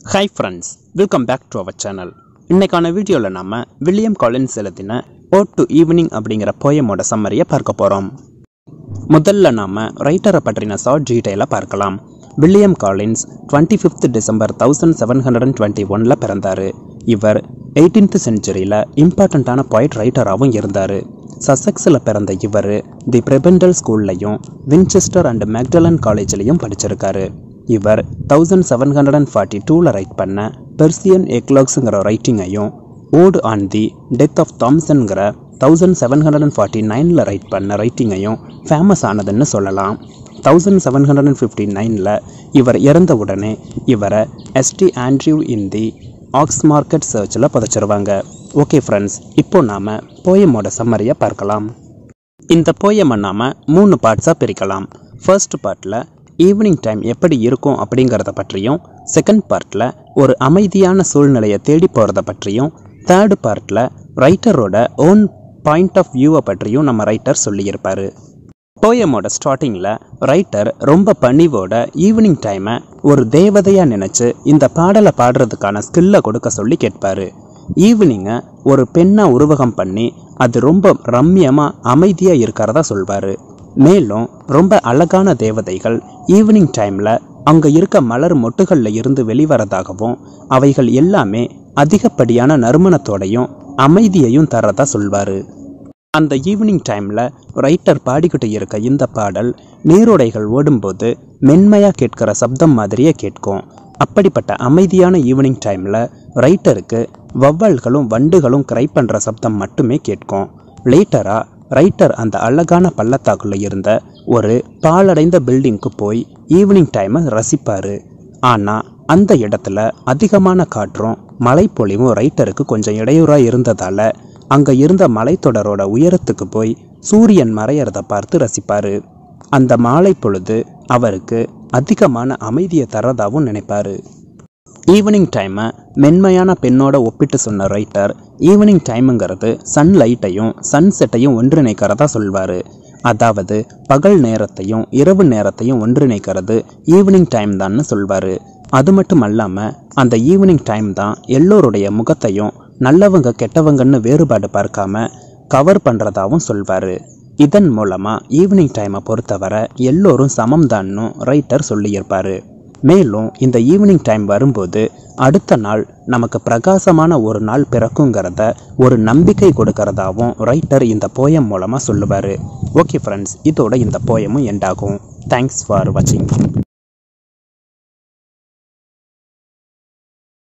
hi friends welcome back to our channel இன்னைக்கான வீடியோவில் நம்ம வில்லியம் காலின்ஸ் எழுதின ஓ டு ஈவினிங் அப்படிங்கிற போயமோட சம்மரியை பார்க்க போகிறோம் முதல்ல நாம ரைட்டரை பற்றின ஷார்ட் டீட்டெயிலாக பார்க்கலாம் William Collins twenty fifth December thousand seven hundred and twenty ஒனில் பிறந்தார் இவர் எயிட்டீன்த் செஞ்சுரியில் இம்பார்ட்டண்ட்டான பாயிண்ட் ரைட்டராகவும் இருந்தார் சசெக்ஸில் பிறந்த இவர் தி பிரெபெண்டல் ஸ்கூல்லையும் வின்செஸ்டர் அண்ட் மேக்டலன் காலேஜ்லையும் படிச்சிருக்காரு இவர் thousand seven hundred and forty டூவில் ரைட் பண்ண பெர்சியன் எக்லாக்ஸுங்கிற ரைட்டிங்கையும் ode on the death of தாம்சன்கிற thousand seven hundred and forty நைனில் ரைட் பண்ண ரைட்டிங்கையும் ஃபேமஸ் ஆனதுன்னு சொல்லலாம் thousand seven hundred and fifty நைனில் இவர் இறந்த உடனே இவரை ST Andrew in the ox market சர்ச்சில் புதைச்சிருவாங்க ஓகே ஃப்ரெண்ட்ஸ் இப்போ நாம் போயமோட சம்மரியை பார்க்கலாம் இந்த போயமை நாம் மூணு பார்ட்ஸாக பிரிக்கலாம் ஃபர்ஸ்ட் பார்ட்டில் ஈவினிங் டைம் எப்படி இருக்கும் அப்படிங்கிறத பற்றியும் செகண்ட் பார்ட்டில் ஒரு அமைதியான சூழ்நிலையை தேடி போகிறத பற்றியும் தேர்டு பார்ட்டில் ரைட்டரோட ஓன் பாயிண்ட் ஆஃப் வியூவை பற்றியும் நம்ம ரைட்டர் சொல்லியிருப்பார் போயமோட ஸ்டார்டிங்கில் ரைட்டர் ரொம்ப பணிவோட ஈவினிங் டைமை ஒரு தேவதையாக நினச்சி இந்த பாடலை பாடுறதுக்கான ஸ்கில்லை கொடுக்க சொல்லி கேட்பாரு ஈவினிங்கை ஒரு பெண்ணாக உருவகம் பண்ணி அது ரொம்ப ரம்யமாக அமைதியாக இருக்கிறதா சொல்வார் மேலும் ரொம்ப அழகான தேவதைகள் ஈவினிங் டைமில் அங்கே இருக்க மலர் மொட்டுகளில் இருந்து வெளிவரதாகவும் அவைகள் எல்லாமே அதிகப்படியான நறுமணத்தோடையும் அமைதியையும் தரதா சொல்வார் அந்த ஈவினிங் டைமில் ரைட்டர் பாடிக்கிட்டு இருக்க இந்த பாடல் நீரோடைகள் ஓடும்போது மென்மையாக கேட்கிற சப்தம் மாதிரியே கேட்கும் அப்படிப்பட்ட அமைதியான ஈவினிங் டைமில் ரைட்டருக்கு வவ்வால்களும் வண்டுகளும் கிரை பண்ணுற சப்தம் மட்டுமே கேட்கும் லேட்டராக ரைட்டர் அந்த அழகான பள்ளத்தாக்குள்ள இருந்த ஒரு பாழடைந்த பில்டிங்க்கு போய் ஈவினிங் டைமை ரசிப்பார் ஆனால் அந்த இடத்துல அதிகமான காற்றும் மழைப்பொழிவும் ரைட்டருக்கு கொஞ்சம் இடையூறாக இருந்ததால் அங்கே இருந்த மலைத்தொடரோட உயரத்துக்கு போய் சூரியன் மறையறத பார்த்து ரசிப்பார் அந்த மாலை பொழுது அவருக்கு அதிகமான அமைதியை தரதாகவும் நினைப்பாரு ஈவினிங் டைமை மென்மையான பெண்ணோட ஒப்பிட்டு சொன்ன ரைட்டர் ஈவினிங் டைமுங்கிறது சன்லைட்டையும் சன்செட்டையும் ஒன்றிணைக்கிறதா சொல்வார் அதாவது பகல் நேரத்தையும் இரவு நேரத்தையும் ஒன்றிணைக்கிறது ஈவினிங் டைம் தான்னு சொல்வார் அது மட்டும் அல்லாமல் அந்த ஈவினிங் டைம் தான் எல்லோருடைய முகத்தையும் நல்லவங்க கெட்டவங்கன்னு வேறுபாடு பார்க்காம கவர் பண்ணுறதாவும் சொல்வார் இதன் மூலமாக ஈவினிங் டைமை பொறுத்தவரை எல்லோரும் சமம்தான்னு ரைட்டர் சொல்லியிருப்பார் மேலும் இந்த ஈவினிங் டைம் வரும்போது அடுத்த நாள் நமக்கு பிரகாசமான ஒரு நாள் பிறக்குங்கிறத ஒரு நம்பிக்கை கொடுக்கறதாவும் ரைட்டர் இந்த போயம் மூலமாக சொல்லுவார் ஓகே ஃப்ரெண்ட்ஸ் இதோட இந்த போயமும் எண்டாகும் தேங்க்ஸ் ஃபார் வாட்சிங்